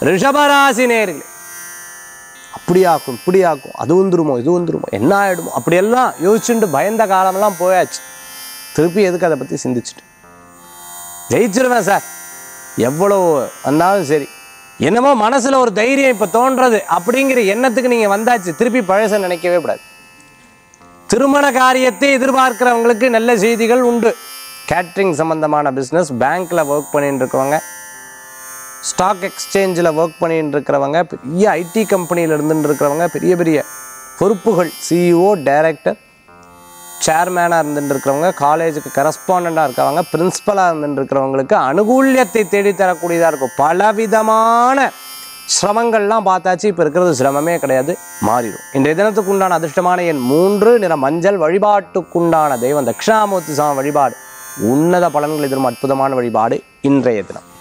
ரிஷபராசி நேர்களே அப்படி ஆக்கும் இப்படி ஆக்கும் அது வந்துருமோ இது வந்துருமோ என்ன ஆகிடுமோ அப்படியெல்லாம் யோசிச்சுட்டு பயந்த காலமெல்லாம் போயாச்சு திருப்பி எதுக்கு அதை பற்றி சிந்திச்சுட்டு ஜெயிச்சிருவேன் சார் எவ்வளோ வந்தாலும் சரி என்னமோ மனசில் ஒரு தைரியம் இப்போ தோன்றது அப்படிங்கிற எண்ணத்துக்கு நீங்கள் வந்தாச்சு திருப்பி பழச நினைக்கவே கூடாது திருமண காரியத்தை எதிர்பார்க்கிறவங்களுக்கு நல்ல செய்திகள் உண்டு கேட்ரிங் சம்பந்தமான பிஸ்னஸ் பேங்க்கில் ஒர்க் பண்ணிட்டு இருக்கவங்க ஸ்டாக் எக்ஸ்சேஞ்சில் ஒர்க் பண்ணிட்டு இருக்கிறவங்க பெரிய ஐடி கம்பெனியில் இருந்துட்டு இருக்கிறவங்க பெரிய பெரிய பொறுப்புகள் சிஇஓ டைரக்டர் சேர்மேனாக இருந்துட்டு இருக்கிறவங்க காலேஜுக்கு கரஸ்பாண்டாக இருக்கிறவங்க பிரின்ஸ்பலாக இருந்துட்டு இருக்கிறவங்களுக்கு அனுகூல்யத்தை தேடி தரக்கூடியதாக இருக்கும் பலவிதமான சிரமங்கள்லாம் பார்த்தாச்சு இப்போ இருக்கிறது சிரமமே கிடையாது மாறிடும் இன்றைய தினத்துக்கு உண்டான அதிர்ஷ்டமான எண் மூன்று நிற மஞ்சள் வழிபாட்டுக்குண்டான தெய்வம் தட்சிணாமூர்த்தி சாமி வழிபாடு உன்னத பலன்கள் எதிரும் அற்புதமான வழிபாடு இன்றைய தினம்